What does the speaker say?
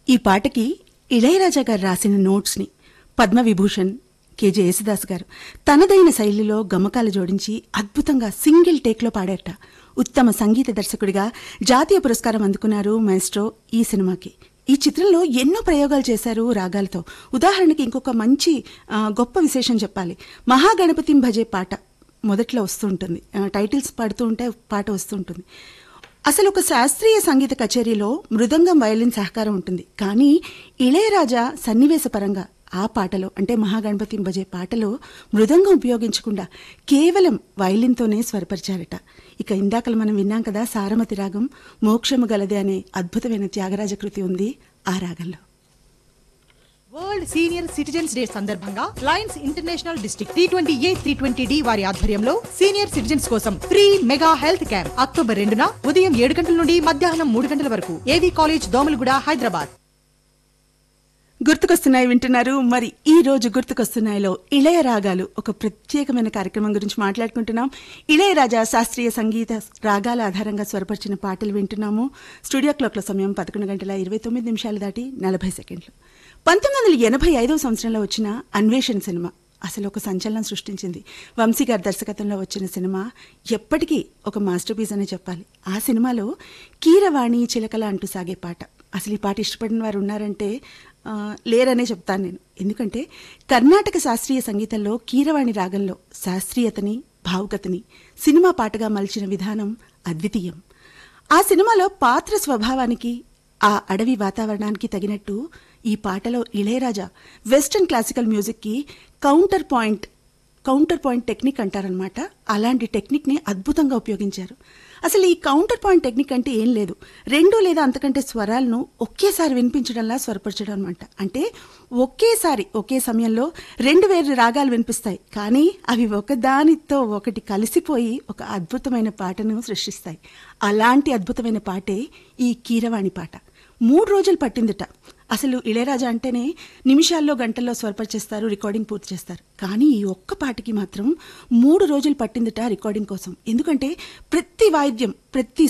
ఈ పాటకి ఇళయరాజా గారు రాసిన నోట్స్ని పద్మవిభూషణ్ కేజే యేసుదాస్ గారు తనదైన శైలిలో గమకాలు జోడించి అద్భుతంగా సింగిల్ టేక్లో పాడారట ఉత్తమ సంగీత దర్శకుడిగా జాతీయ పురస్కారం అందుకున్నారు మైస్ట్రో ఈ సినిమాకి ఈ చిత్రంలో ఎన్నో ప్రయోగాలు చేశారు రాగాలతో ఉదాహరణకి ఇంకొక మంచి ఆ, గొప్ప విశేషం చెప్పాలి మహాగణపతిం భజే పాట మొదట్లో వస్తుంటుంది ఆ, టైటిల్స్ పడుతూ ఉంటే పాట వస్తుంటుంది అసలు ఒక శాస్త్రీయ సంగీత కచేరీలో మృదంగం వయలిన్ సహకారం ఉంటుంది కానీ ఇళయరాజా సన్నివేశపరంగా ఆ పాటలో అంటే మహాగణపతి భజే పాటలో మృదంగం ఉపయోగించకుండా కేవలం వయలిన్తోనే స్వరపరిచారట ఇక ఇందాకలు మనం విన్నాం కదా సారమతి రాగం మోక్షము గలదే అనే అద్భుతమైన త్యాగరాజ కృతి ఉంది ఆ రాగంలో వరల్డ్ సీనియర్ సిటిజన్స్ డే సందర్భంగా lions international district three twenty A three twenty D వారి ఆధ్వర్యంలో సీనియర్ సిటిజన్స్ కోసం free mega health camp October రెండున ఉదయం ఏడు గంటల నుండి మధ్యాహ్నం మూడు గంటల వరకు ఏవీ కాలేజ్ దోమలగూడ హైదరాబాద్ గుర్తుకొస్తున్నాయి వింటున్నారు మరి ఈ రోజు గుర్తుకొస్తున్నాయిలో ఇళయరాగాలు ఒక ప్రత్యేకమైన కార్యక్రమం గురించి మాట్లాడుకుంటున్నాం ఇళయరాజా శాస్త్రీయ సంగీత రాగాల ఆధారంగా స్వరపరిచిన పాటలు వింటున్నాము స్టూడియో క్లాక్ల సమయం పదకొండు గంటల ఇరవై తొమ్మిది నిమిషాలు దాటి నలభై సెకండ్లు పంతొమ్మిది వందల ఎనభై ఐదవ సంవత్సరంలో వచ్చిన అన్వేషణ్ సినిమా అసలు ఒక సంచలనం సృష్టించింది వంశీ గారి దర్శకత్వంలో వచ్చిన సినిమా ఎప్పటికీ ఒక మాస్టర్ పీస్ అనే చెప్పాలి ఆ సినిమాలో కీరవాణి చిలకల అంటూ సాగే పాట అసలు ఈ పాట ఇష్టపడిన వారు ఉన్నారంటే ఆ, లేరనే చెప్తాను నేను ఎందుకంటే కర్ణాటక శాస్త్రీయ సంగీతంలో కీరవాణి రాగంలో శాస్త్రీయతని భావుకతని సినిమా పాటగా మలిచిన విధానం అద్వితీయం ఆ సినిమాలో పాత్ర స్వభావానికి ఆ అడవి వాతావరణానికి తగినట్టు ఈ పాటలో ఇళయరాజా వెస్టర్న్ క్లాసికల్ మ్యూజిక్కి counterpoint counterpoint technique అంటారనమాట అలాంటి టెక్నిక్ని అద్భుతంగా ఉపయోగించారు అసలు ఈ కౌంటర్ పాయింట్ టెక్నిక్ అంటే ఏం లేదు రెండు లేదా అంతకంటే స్వరాలను ఒకేసారి వినిపించడంలా స్వరపరచడం అనమాట అంటే ఒకేసారి ఒకే సమయంలో రెండు వేరు రాగాలు వినిపిస్తాయి కానీ అవి ఒకదానితో ఒకటి కలిసిపోయి ఒక అద్భుతమైన పాటను సృష్టిస్తాయి అలాంటి అద్భుతమైన పాటే ఈ కీరవాణి పాట మూడు రోజులు పట్టిందిట అసలు ఇళయరాజా అంటేనే నిమిషాల్లో గంటల్లో స్వరపరిచేస్తారు రికార్డింగ్ పూర్తి చేస్తారు కానీ ఈ ఒక్క పాటకి మాత్రం మూడు రోజులు పట్టిందిట రికార్డింగ్ కోసం ఎందుకంటే ప్రతి వాయిద్యం ప్రతి